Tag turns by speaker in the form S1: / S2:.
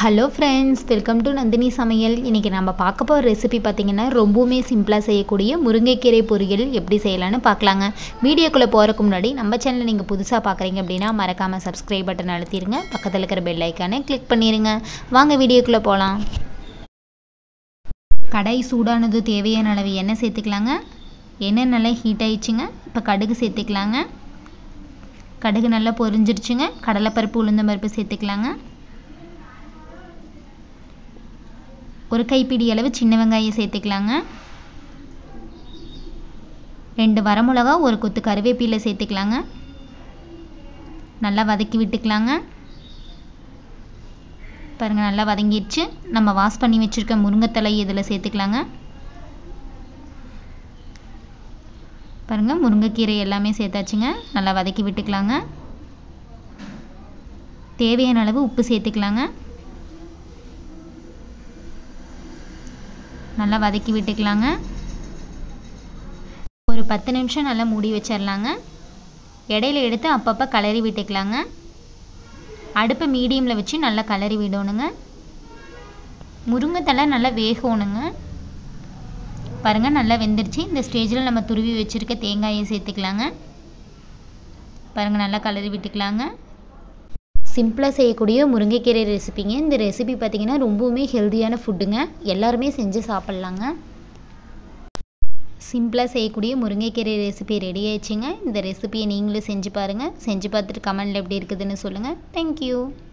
S1: hello friends welcome to Nandini சமையல் இன்றைக்கி நம்ம பார்க்க போகிற ரெசிபி பார்த்திங்கன்னா ரொம்பவுமே சிம்பிளாக செய்யக்கூடிய முருங்கைக்கீரை பொரியல் எப்படி செய்யலான்னு பார்க்கலாங்க வீடியோக்குள்ளே போகிறதுக்கு முன்னாடி நம்ம சேனலை நீங்கள் புதுசாக பார்க்குறீங்க அப்படின்னா மறக்காமல் சப்ஸ்கிரைப் பட்டன் அழுத்திடுங்க பக்கத்தில் இருக்கிற பெல் ஐக்கானை கிளிக் பண்ணிடுங்க வாங்க வீடியோக்குள்ளே போகலாம் கடாய் சூடானது தேவையான அளவு எண்ணெய் சேர்த்துக்கலாங்க எண்ணெய் நல்லா ஹீட் ஆயிடுச்சுங்க இப்போ கடுகு சேர்த்துக்கலாங்க கடுகு நல்லா பொரிஞ்சிருச்சுங்க கடலைப்பருப்பு உளுந்தம்பருப்பு சேர்த்துக்கலாங்க ஒரு கைப்பிடி அளவு சின்ன வெங்காயம் சேர்த்துக்கலாங்க ரெண்டு வரமிளகா ஒரு கொத்து கருவேப்பிலை சேர்த்துக்கலாங்க நல்லா வதக்கி விட்டுக்கலாங்க பாருங்கள் நல்லா வதங்கிடுச்சு நம்ம வாஷ் பண்ணி வச்சுருக்க முருங்கைத்தலை இதில் சேர்த்துக்கலாங்க பாருங்கள் முருங்கைக்கீரை எல்லாமே சேர்த்தாச்சுங்க நல்லா வதக்கி விட்டுக்கலாங்க தேவையான அளவு உப்பு சேர்த்துக்கலாங்க நல்லா வதக்கி விட்டுக்கலாங்க ஒரு பத்து நிமிஷம் நல்லா மூடி வச்சிடலாங்க இடையில எடுத்து அப்பப்போ கலரி விட்டுக்கலாங்க அடுப்பை மீடியமில் வச்சு நல்லா கலரி விடணுங்க முருங்கைத்தலை நல்லா வேகணுங்க பாருங்கள் நல்லா வெந்துருச்சு இந்த ஸ்டேஜில் நம்ம துருவி வச்சுருக்க தேங்காயை சேர்த்துக்கலாங்க பாருங்கள் நல்லா கலரி விட்டுக்கலாங்க சிம்பிளாக செய்யக்கூடிய முருங்கைக்கீரை ரெசிபிங்க இந்த ரெசிபி பார்த்திங்கன்னா ரொம்பவுமே ஹெல்த்தியான ஃபுட்டுங்க எல்லாருமே செஞ்சு சாப்பிட்லாங்க சிம்பிளாக செய்யக்கூடிய முருங்கைக்கீரை ரெசிபி ரெடி ஆயிடுச்சுங்க இந்த ரெசிபியை நீங்களும் செஞ்சு பாருங்கள் செஞ்சு பார்த்துட்டு கமெண்டில் எப்படி இருக்குதுன்னு சொல்லுங்கள் தேங்க்யூ